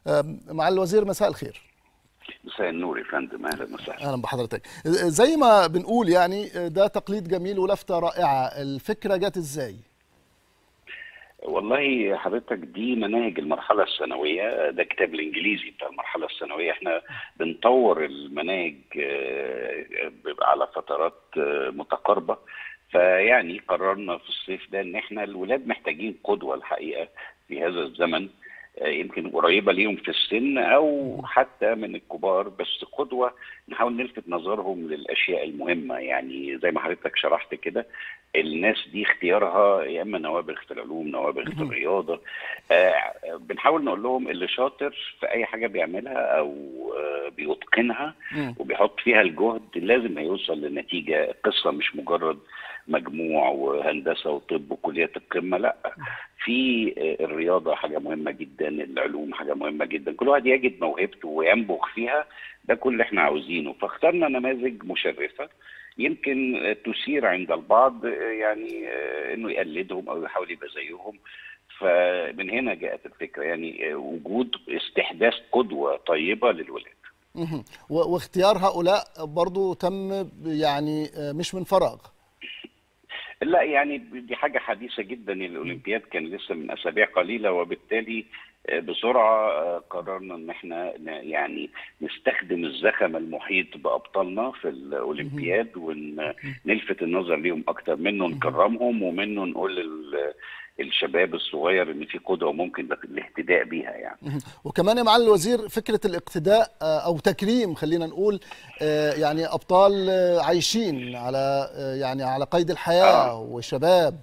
مع الوزير مساء الخير مساء النور يا فندم اهلا وسهلا اهلا بحضرتك زي ما بنقول يعني ده تقليد جميل ولفته رائعه الفكره جت ازاي والله حضرتك دي مناهج المرحلة الثانوية ده كتاب الإنجليزي بتاع المرحلة الثانوية احنا بنطور المناهج على فترات متقاربة فيعني قررنا في الصيف ده ان احنا الولاد محتاجين قدوة الحقيقة في هذا الزمن يمكن قريبه ليهم في السن او حتى من الكبار بس قدوه نحاول نلفت نظرهم للاشياء المهمه يعني زي ما حضرتك شرحت كده الناس دي اختيارها يا اما نوابغ في العلوم نوابغ في الرياضه آه بنحاول نقول لهم اللي شاطر في اي حاجه بيعملها او آه بيتقنها وبيحط فيها الجهد لازم هيوصل لنتيجه قصه مش مجرد مجموع وهندسه وطب وكليات القمه لا في الرياضه حاجه مهمه جدا العلوم حاجه مهمه جدا كل واحد يجد موهبته وينبغ فيها ده كل اللي احنا عاوزينه فاخترنا نماذج مشرفه يمكن تثير عند البعض يعني انه يقلدهم او يحاول يبقى زيهم فمن هنا جاءت الفكره يعني وجود استحداث قدوه طيبه للولاد واختيار هؤلاء برضو تم يعني مش من فراغ لا يعني دي حاجة حديثة جدا الأولمبياد كان لسه من أسابيع قليلة وبالتالي بسرعة قررنا إن احنا يعني نستخدم الزخم المحيط بأبطالنا في الأولمبياد ونلفت النظر ليهم أكتر منه نكرمهم ومنه نقول الشباب الصغير ان في قدوه ممكن الاهتداء بيها يعني وكمان يا معالي الوزير فكره الاقتداء او تكريم خلينا نقول يعني ابطال عايشين على يعني على قيد الحياه آه. وشباب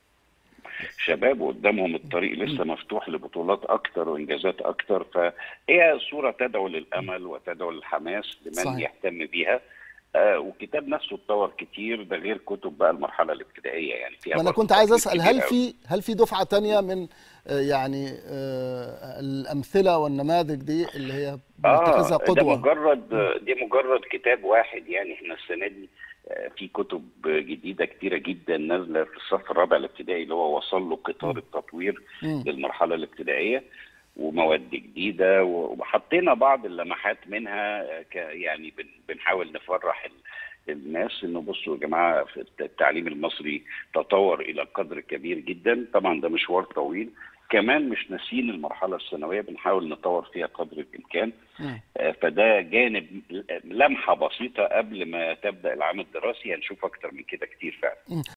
شباب وقدامهم الطريق لسه مفتوح لبطولات اكتر وانجازات اكتر فهي صوره تدعو للامل وتدعو للحماس لمن صحيح. يهتم بيها آه والكتاب نفسه اتطور كتير ده غير كتب بقى المرحله الابتدائيه يعني فيها انا كنت عايز اسال هل في هل في دفعه تانية من آه يعني آه الامثله والنماذج دي اللي هي بنتخذها آه قدوه ده مجرد دي مجرد كتاب واحد يعني احنا السنه دي في كتب جديده كتيره جدا نازله في الصف الرابع الابتدائي اللي هو وصل له قطار التطوير م. للمرحله الابتدائيه ومواد جديده وحطينا بعض اللمحات منها يعني بنحاول نفرح الناس انه بصوا يا جماعه في التعليم المصري تطور الى قدر كبير جدا طبعا ده مشوار طويل كمان مش ناسيين المرحله الثانويه بنحاول نطور فيها قدر الامكان فده جانب لمحه بسيطه قبل ما تبدا العام الدراسي هنشوف اكتر من كده كتير فعلا